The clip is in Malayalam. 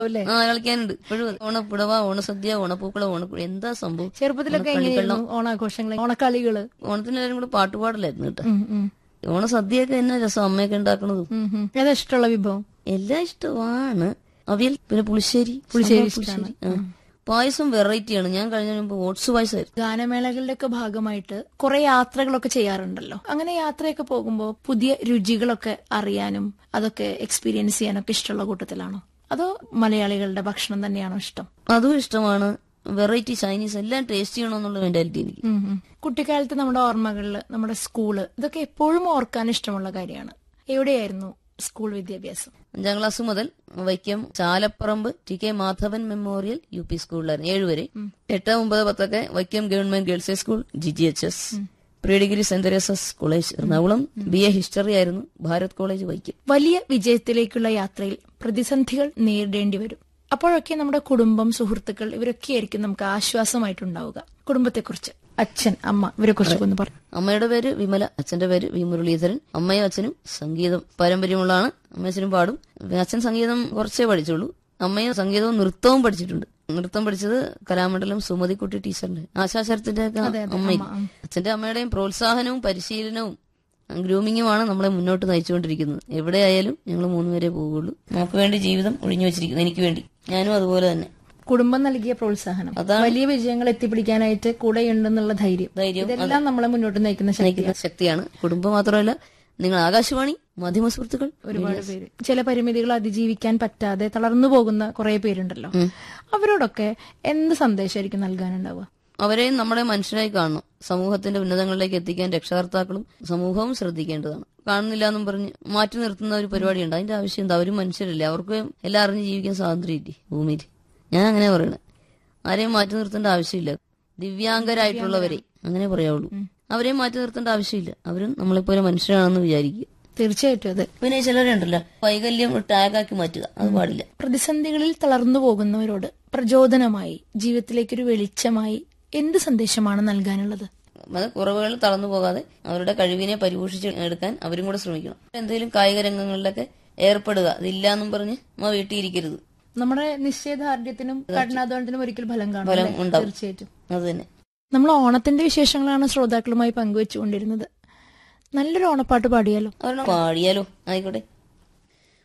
അല്ലേ ആ കളിക്കാനുണ്ട് ഇപ്പോഴും അതെ. ഓണപ്പുടവ ഓണസദ്യ ഓണപ്പൂക്കള ഓണക്കുഴി എന്താ സംഭവം ചെറുപ്പത്തിലൊക്കെ എങ്ങനെയായിരുന്നു ഓണാഘോഷങ്ങൾ ഓണക്കളികള് ഓണത്തിന് എല്ലാവരും കൂടെ പാട്ടുപാടലായിരുന്നു കേട്ടോ ഉം, ഉം. ഓണസദ്യയൊക്കെ എന്നാ രസം അമ്മയൊക്കെ ഉണ്ടാക്കണതും ഉം, ഉം. ഏതാ ഇഷ്ടമുള്ള വിഭവം എല്ലാം ഇഷ്ടമാണ് അവിയൽ പിന്നെ പുളിശ്ശേരി പുളിശ്ശേരി സാമ്പാർ പുളിശ്ശേരി ആ. പായസം വെറൈറ്റിയാണ് ഞാൻ കഴിഞ്ഞ മുമ്പ് ഓട്സ് പായസമായിരുന്നു ഗാനമേളകളുടെ ഒക്കെ ഭാഗമായിട്ട് കുറെ യാത്രകളൊക്കെ ചെയ്യാറുണ്ടല്ലോ അങ്ങനെ യാത്രയൊക്കെ പോകുമ്പോൾ പുതിയ രുചികളൊക്കെ അറിയാനും അതൊക്കെ എക്സ്പീരിയൻസ് ചെയ്യാനൊക്കെ ഇഷ്ടമുള്ള കൂട്ടത്തിലാണോ അതോ മലയാളികളുടെ ഭക്ഷണം തന്നെയാണോ ഇഷ്ടം അതും ഇഷ്ടമാണ് വെറൈറ്റി ചൈനീസ് എല്ലാം ടേസ്റ്റ് ചെയ്യണമെന്നുള്ള മെന്റാലിറ്റി എനിക്ക് ഉം ഉം. കുട്ടിക്കാലത്ത് നമ്മുടെ ഓർമ്മകളിൽ നമ്മുടെ സ്കൂള് ഇതൊക്കെ എപ്പോഴും ഓർക്കാൻ ഇഷ്ടമുള്ള കാര്യമാണ് എവിടെയായിരുന്നു സ്കൂൾ വിദ്യാഭ്യാസം അഞ്ചാം ക്ലാസ് മുതൽ Vaikom Chalapparambu T K Madhavan memorial U P സ്കൂളിലായിരുന്നു ഏഴുവരെ എട്ട് ഒമ്പത് പത്തൊക്കെ Vaikom government girls high school G G H S pre degree saint Teresa's college Ernakulam B A history ആയിരുന്നു ഭാരത് കോളേജ് വൈക്കം വലിയ വിജയത്തിലേക്കുള്ള യാത്രയിൽ പ്രതിസന്ധികൾ നേരിടേണ്ടി വരും അപ്പോഴൊക്കെ നമ്മുടെ കുടുംബം സുഹൃത്തുക്കൾ ഇവരൊക്കെ ആയിരിക്കും നമുക്ക് ആശ്വാസമായിട്ടുണ്ടാവുക കുടുംബത്തെക്കുറിച്ച് അച്ഛൻ അമ്മ ഇവരെ കുറിച്ച് ഒന്ന് പറഞ്ഞു അമ്മയുടെ പേര് വിമല അച്ഛന്റെ പേര് വി മുരളീധരൻ അമ്മയും അച്ഛനും സംഗീതം പാരമ്പര്യമുള്ളതാണ് അമ്മയച്ഛനും പാടും അച്ഛൻ സംഗീതം കുറച്ചേ പഠിച്ചുള്ളൂ അമ്മയും സംഗീതവും നൃത്തവും പഠിച്ചിട്ടുണ്ട് നൃത്തം പഠിച്ചത് കലാമണ്ഡലം സുമതിക്കുട്ടി ടീച്ചറിന്റെ ആശാശരത്തിന്റെ ഒക്കെ അമ്മയിൽ അച്ഛന്റെ അമ്മയുടെയും പ്രോത്സാഹനവും പരിശീലനവും ഗ്രൂമിങ്ങുമാണ് നമ്മളെ മുന്നോട്ട് നയിച്ചുകൊണ്ടിരിക്കുന്നത് എവിടെയായാലും ഞങ്ങൾ മൂന്നുപേരെ പോവുകയുള്ളൂ നമുക്ക് വേണ്ടി ജീവിതം ഒഴിഞ്ഞു വെച്ചിരിക്കുന്നു എനിക്ക് വേണ്ടി ഞാനും അതുപോലെ തന്നെ കുടുംബം നൽകിയ പ്രോത്സാഹനം അതാണ് വലിയ വിജയങ്ങൾ എത്തിപ്പിടിക്കാനായിട്ട് കൂടെയുണ്ടെന്നുള്ള ധൈര്യം ധൈര്യം ഇതെല്ലാം നമ്മളെ മുന്നോട്ട് നയിക്കുന്ന ശക്തി നയിക്കുന്ന ശക്തിയാണ് കുടുംബം മാത്രമല്ല നിങ്ങൾ ആകാശവാണി മാധ്യമ സുഹൃത്തുക്കൾ ഒരുപാട് പേര് ചില പരിമിതികൾ അതിജീവിക്കാൻ പറ്റാതെ തളർന്നു പോകുന്ന കുറെ പേരുണ്ടല്ലോ അവരോടൊക്കെ എന്ത് സന്ദേശമായിരിക്കും നൽകാനുണ്ടാവുക അവരെയും നമ്മളെ മനുഷ്യരായി കാണണം സമൂഹത്തിന്റെ ഉന്നതങ്ങളിലേക്ക് എത്തിക്കാൻ രക്ഷകർത്താക്കളും സമൂഹവും ശ്രദ്ധിക്കേണ്ടതാണ് കാണുന്നില്ല എന്നും പറഞ്ഞ് മാറ്റി നിർത്തുന്ന ഒരു പരിപാടിയുണ്ട് അതിന്റെ ആവശ്യം എന്താ അവരും മനുഷ്യരല്ലേ അവർക്ക് എല്ലാം അറിഞ്ഞ് ജീവിക്കാൻ സ്വാതന്ത്ര്യമില്ലേ ഭൂമിയിൽ ഞാൻ അങ്ങനെ പറയണേ ആരെയും മാറ്റി നിർത്തേണ്ട ആവശ്യമില്ല ദിവ്യാംഗരായിട്ടുള്ളവരെ അങ്ങനെ പറയാവുള്ളൂ അവരെയും മാറ്റി നിർത്തേണ്ട ആവശ്യമില്ല അവരും നമ്മളെപ്പോലെ മനുഷ്യരാണെന്ന് വിചാരിക്കുക തീർച്ചയായിട്ടും അത് പിന്നെ ചിലരുണ്ടല്ലോ വൈകല്യം ടാഗാക്കി മാറ്റുക അത് പാടില്ല പ്രതിസന്ധികളിൽ തളർന്നു പോകുന്നവരോട് പ്രചോദനമായി ജീവിതത്തിലേക്കൊരു വെളിച്ചമായി എന്ത് സന്ദേശമാണ് നൽകാനുള്ളത് അത് കുറവുകൾ തളർന്നു പോകാതെ അവരുടെ കഴിവിനെ പരിപോഷിച്ച് എടുക്കാൻ അവരും കൂടെ ശ്രമിക്കണം എന്തെങ്കിലും കായിക രംഗങ്ങളിലൊക്കെ ഏർപ്പെടുക അതില്ല എന്നും പറഞ്ഞ് നമ്മ വീട്ടിൽ ഇരിക്കരുത് നമ്മുടെ നിശ്ചയദാർഢ്യത്തിനും കഠിനാധ്വാനത്തിനും ഒരിക്കൽ ഫലം കാണും ഫലം അല്ലേ? ഉണ്ടാവും. തീർച്ചയായിട്ടും അത് തന്നെ നമ്മൾ ഓണത്തിന്റെ വിശേഷങ്ങളാണ് ശ്രോതാക്കളുമായി പങ്കുവെച്ചുകൊണ്ടിരുന്നത് നല്ലൊരു ഓണപ്പാട്ട് പാടിയാലോ അവരുടെ പാടിയാലോ ആയിക്കോട്ടെ